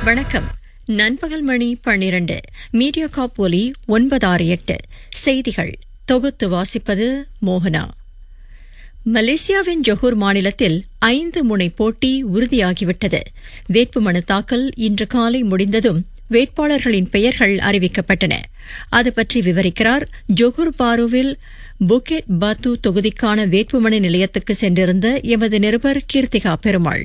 வணக்கம் நண்பகல் மணி பன்னிரண்டு மீடியா காப் ஒலி ஒன்பதாறு எட்டு செய்திகள் தொகுத்து வாசிப்பது மோகனா மலேசியாவின் ஜொஹூர் மாநிலத்தில் ஐந்து முனை போட்டி உறுதியாகிவிட்டது வேட்புமனு தாக்கல் இன்று காலை முடிந்ததும் வேட்பாளர்களின் பெயர்கள் அறிவிக்கப்பட்டன அது பற்றி விவரிக்கிறார் ஜொஹூர் பாருவில் புக்கெட் பாத்து தொகுதிக்கான வேட்புமனு நிலையத்துக்கு சென்றிருந்த எமது நிருபர் கீர்த்திகா பெருமாள்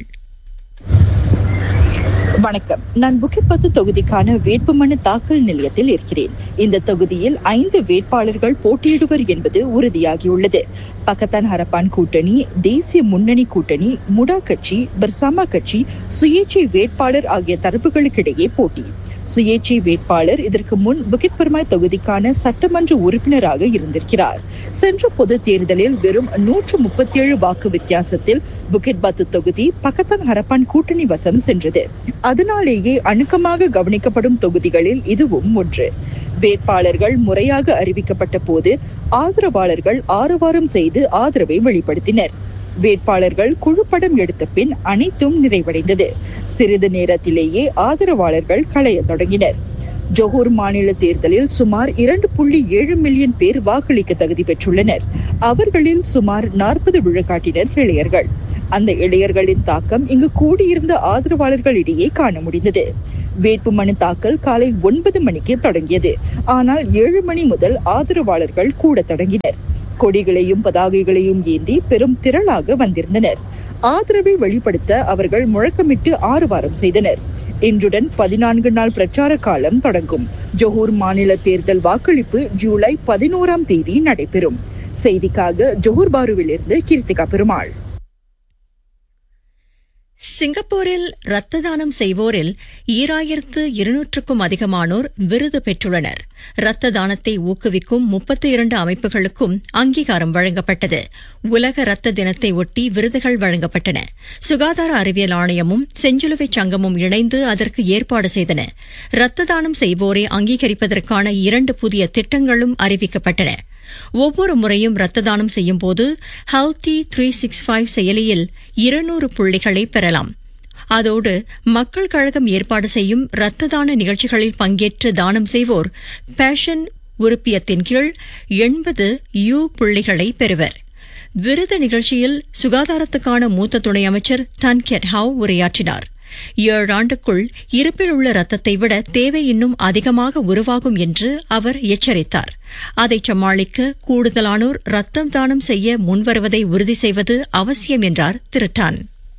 வணக்கம் நான் புக்கிப்பத்து தொகுதிக்கான வேட்புமனு தாக்கல் நிலையத்தில் இருக்கிறேன் இந்த தொகுதியில் ஐந்து வேட்பாளர்கள் போட்டியிடுவர் என்பது உறுதியாகியுள்ளது பக்கத்தான் ஹரப்பான் கூட்டணி தேசிய முன்னணி கூட்டணி முடா கட்சி பர்சாமா கட்சி சுயேட்சை வேட்பாளர் ஆகிய தரப்புகளுக்கிடையே போட்டி சுயேட்சை வேட்பாளர் இதற்கு முன் புகித் பர்மாய் தொகுதிக்கான சட்டமன்ற உறுப்பினராக இருந்திருக்கிறார் சென்ற பொது தேர்தலில் வெறும் நூற்று முப்பத்தி ஏழு வாக்கு வித்தியாசத்தில் புகித் பத்து தொகுதி பக்கத்தான் ஹரப்பான் கூட்டணி வசம் சென்றது அதனாலேயே அணுக்கமாக கவனிக்கப்படும் தொகுதிகளில் இதுவும் ஒன்று வேட்பாளர்கள் முறையாக அறிவிக்கப்பட்ட போது ஆதரவாளர்கள் ஆரவாரம் செய்து ஆதரவை வெளிப்படுத்தினர் வேட்பாளர்கள் குழுப்படம் எடுத்த பின் அனைத்தும் நிறைவடைந்தது சிறிது நேரத்திலேயே ஆதரவாளர்கள் களைய தொடங்கினர் ஜொஹூர் மாநில தேர்தலில் சுமார் இரண்டு புள்ளி ஏழு மில்லியன் பேர் வாக்களிக்க தகுதி பெற்றுள்ளனர் அவர்களில் சுமார் நாற்பது விழுக்காட்டினர் இளையர்கள் அந்த இளையர்களின் தாக்கம் இங்கு கூடியிருந்த ஆதரவாளர்களிடையே காண முடிந்தது வேட்புமனு தாக்கல் காலை ஒன்பது மணிக்கு தொடங்கியது ஆனால் ஏழு மணி முதல் ஆதரவாளர்கள் கூட தொடங்கினர் கொடிகளையும் பதாகைகளையும் ஏந்தி பெரும் திரளாக வந்திருந்தனர் ஆதரவை வெளிப்படுத்த அவர்கள் முழக்கமிட்டு ஆறுவாரம் செய்தனர் இன்றுடன் பதினான்கு நாள் பிரச்சார காலம் தொடங்கும் ஜொஹூர் மாநில தேர்தல் வாக்களிப்பு ஜூலை பதினோராம் தேதி நடைபெறும் செய்திக்காக ஜொஹூர் பாருவிலிருந்து கீர்த்திகா பெருமாள் சிங்கப்பூரில் ரத்த தானம் செய்வோரில் ஈராயிரத்து இருநூற்றுக்கும் அதிகமானோர் விருது பெற்றுள்ளனர் ரத்த தானத்தை ஊக்குவிக்கும் முப்பத்தி இரண்டு அமைப்புகளுக்கும் அங்கீகாரம் வழங்கப்பட்டது உலக ரத்த தினத்தை ஒட்டி விருதுகள் வழங்கப்பட்டன சுகாதார அறிவியல் ஆணையமும் செஞ்சிலுவை சங்கமும் இணைந்து அதற்கு ஏற்பாடு செய்தன ரத்த தானம் செய்வோரை அங்கீகரிப்பதற்கான இரண்டு புதிய திட்டங்களும் அறிவிக்கப்பட்டன ஒவ்வொரு முறையும் ரத்த தானம் செய்யும் போது ஹெல்தி த்ரீ சிக்ஸ் ஃபைவ் செயலியில் இருநூறு புள்ளிகளை பெறலாம் அதோடு மக்கள் கழகம் ஏற்பாடு செய்யும் ரத்த தான நிகழ்ச்சிகளில் பங்கேற்று தானம் செய்வோர் பேஷன் உறுப்பியத்தின் கீழ் எண்பது யூ புள்ளிகளை பெறுவர் விருது நிகழ்ச்சியில் சுகாதாரத்துக்கான மூத்த துணை அமைச்சர் தன் கெட் ஹாவ் உரையாற்றினார் ஏழாண்டுக்குள் இருப்பில் உள்ள ரத்தத்தை விட தேவை இன்னும் அதிகமாக உருவாகும் என்று அவர் எச்சரித்தார் அதை சமாளிக்க கூடுதலானோர் ரத்தம் தானம் செய்ய முன்வருவதை உறுதி செய்வது அவசியம் என்றார் திரு டான்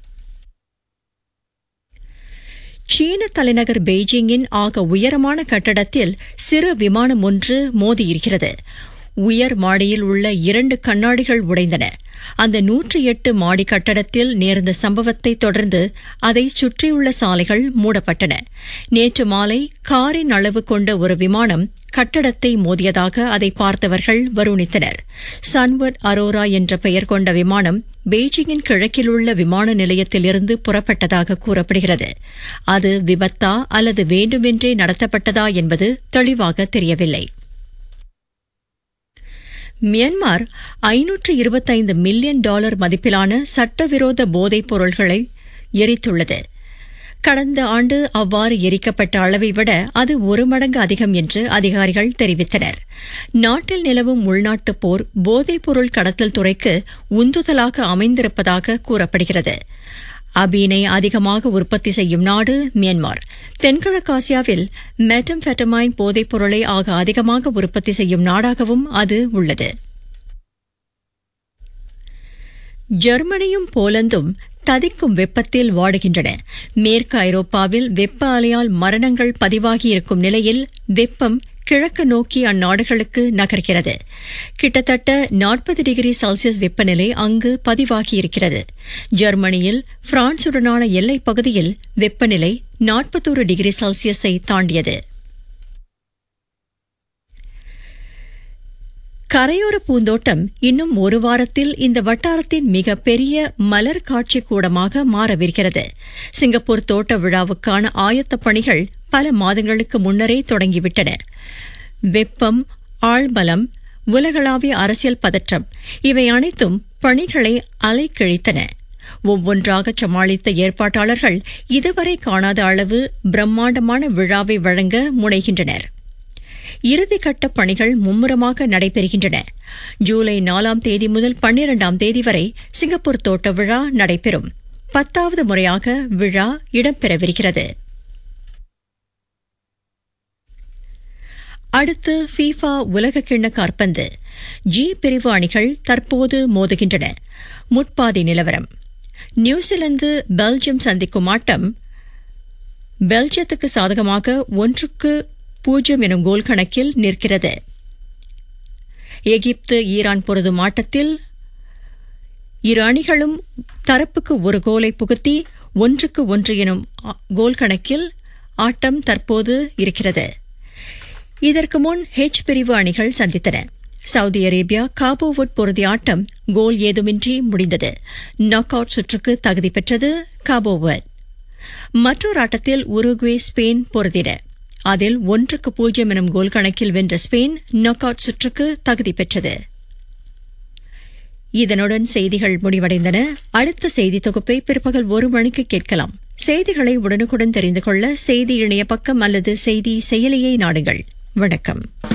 சீன தலைநகர் பெய்ஜிங்கின் ஆக உயரமான கட்டடத்தில் சிறு விமானம் ஒன்று மோதியிருக்கிறது உயர் மாடியில் உள்ள இரண்டு கண்ணாடிகள் உடைந்தன அந்த நூற்றி எட்டு மாடி கட்டடத்தில் நேர்ந்த சம்பவத்தை தொடர்ந்து அதை சுற்றியுள்ள சாலைகள் மூடப்பட்டன நேற்று மாலை காரின் அளவு கொண்ட ஒரு விமானம் கட்டடத்தை மோதியதாக அதை பார்த்தவர்கள் வருணித்தனர் சன்வர்ட் அரோரா என்ற பெயர் கொண்ட விமானம் பெய்ஜிங்கின் கிழக்கில் உள்ள விமான நிலையத்திலிருந்து புறப்பட்டதாக கூறப்படுகிறது அது விபத்தா அல்லது வேண்டுமென்றே நடத்தப்பட்டதா என்பது தெளிவாக தெரியவில்லை மியான்மர் ஐநூற்று இருபத்தைந்து மில்லியன் டாலர் மதிப்பிலான சட்டவிரோத போதைப் பொருள்களை எரித்துள்ளது கடந்த ஆண்டு அவ்வாறு எரிக்கப்பட்ட அளவை விட அது ஒரு மடங்கு அதிகம் என்று அதிகாரிகள் தெரிவித்தனர் நாட்டில் நிலவும் உள்நாட்டுப் போர் போதைப் பொருள் கடத்தல் துறைக்கு உந்துதலாக அமைந்திருப்பதாக கூறப்படுகிறது அபீனை அதிகமாக உற்பத்தி செய்யும் நாடு மியான்மர் தென்கிழக்காசியாவில் மெட்டம்ஃபெட்டமைன் போதைப் பொருளை ஆக அதிகமாக உற்பத்தி செய்யும் நாடாகவும் அது உள்ளது ஜெர்மனியும் போலந்தும் ததிக்கும் வெப்பத்தில் வாடுகின்றன மேற்கு ஐரோப்பாவில் வெப்ப அலையால் மரணங்கள் பதிவாகியிருக்கும் நிலையில் வெப்பம் கிழக்கு நோக்கி அந்நாடுகளுக்கு நகர்கிறது கிட்டத்தட்ட நாற்பது டிகிரி செல்சியஸ் வெப்பநிலை அங்கு பதிவாகியிருக்கிறது ஜெர்மனியில் பிரான்சுடனான எல்லைப் பகுதியில் வெப்பநிலை நாற்பத்தோரு டிகிரி செல்சியஸை தாண்டியது கரையோர பூந்தோட்டம் இன்னும் ஒரு வாரத்தில் இந்த வட்டாரத்தின் மிக பெரிய மலர் காட்சி கூடமாக மாறவிருக்கிறது சிங்கப்பூர் தோட்ட விழாவுக்கான ஆயத்தப் பணிகள் பல மாதங்களுக்கு முன்னரே தொடங்கிவிட்டன வெப்பம் ஆழ்பலம் உலகளாவிய அரசியல் பதற்றம் இவை அனைத்தும் பணிகளை அலைக்கழித்தன ஒவ்வொன்றாக சமாளித்த ஏற்பாட்டாளர்கள் இதுவரை காணாத அளவு பிரம்மாண்டமான விழாவை வழங்க முனைகின்றனர் இறுதிக்கட்ட பணிகள் மும்முரமாக நடைபெறுகின்றன ஜூலை நாலாம் தேதி முதல் பன்னிரண்டாம் தேதி வரை சிங்கப்பூர் தோட்ட விழா நடைபெறும் பத்தாவது முறையாக விழா இடம்பெறவிருக்கிறது அடுத்து ஃபீஃபா உலகக்கிண்ண காற்பந்து ஜி பிரிவு அணிகள் தற்போது மோதுகின்றன முட்பாதி நிலவரம் நியூசிலாந்து பெல்ஜியம் சந்திக்கும் ஆட்டம் பெல்ஜியத்துக்கு சாதகமாக ஒன்றுக்கு பூஜ்ஜியம் எனும் கோல் கணக்கில் நிற்கிறது எகிப்து ஈரான் பொருதும் ஆட்டத்தில் இரு அணிகளும் தரப்புக்கு ஒரு கோலை புகுத்தி ஒன்றுக்கு ஒன்று எனும் கோல் கணக்கில் ஆட்டம் தற்போது இருக்கிறது இதற்கு முன் ஹெச் பிரிவு அணிகள் சந்தித்தன சவுதி அரேபியா காபோவுட் பொருதி ஆட்டம் கோல் ஏதுமின்றி முடிந்தது நாக் அவுட் சுற்றுக்கு தகுதி பெற்றது காபோவுட் மற்றொரு ஆட்டத்தில் உருகுவே ஸ்பெயின் பொருதின அதில் ஒன்றுக்கு பூஜ்ஜியம் எனும் கோல் கணக்கில் வென்ற ஸ்பெயின் நாக் அவுட் சுற்றுக்கு தகுதி பெற்றது இதனுடன் செய்திகள் முடிவடைந்தன அடுத்த செய்தி தொகுப்பை பிற்பகல் ஒரு மணிக்கு கேட்கலாம் செய்திகளை உடனுக்குடன் தெரிந்து கொள்ள செய்தி இணைய பக்கம் அல்லது செய்தி செயலியை நாடுங்கள் வணக்கம்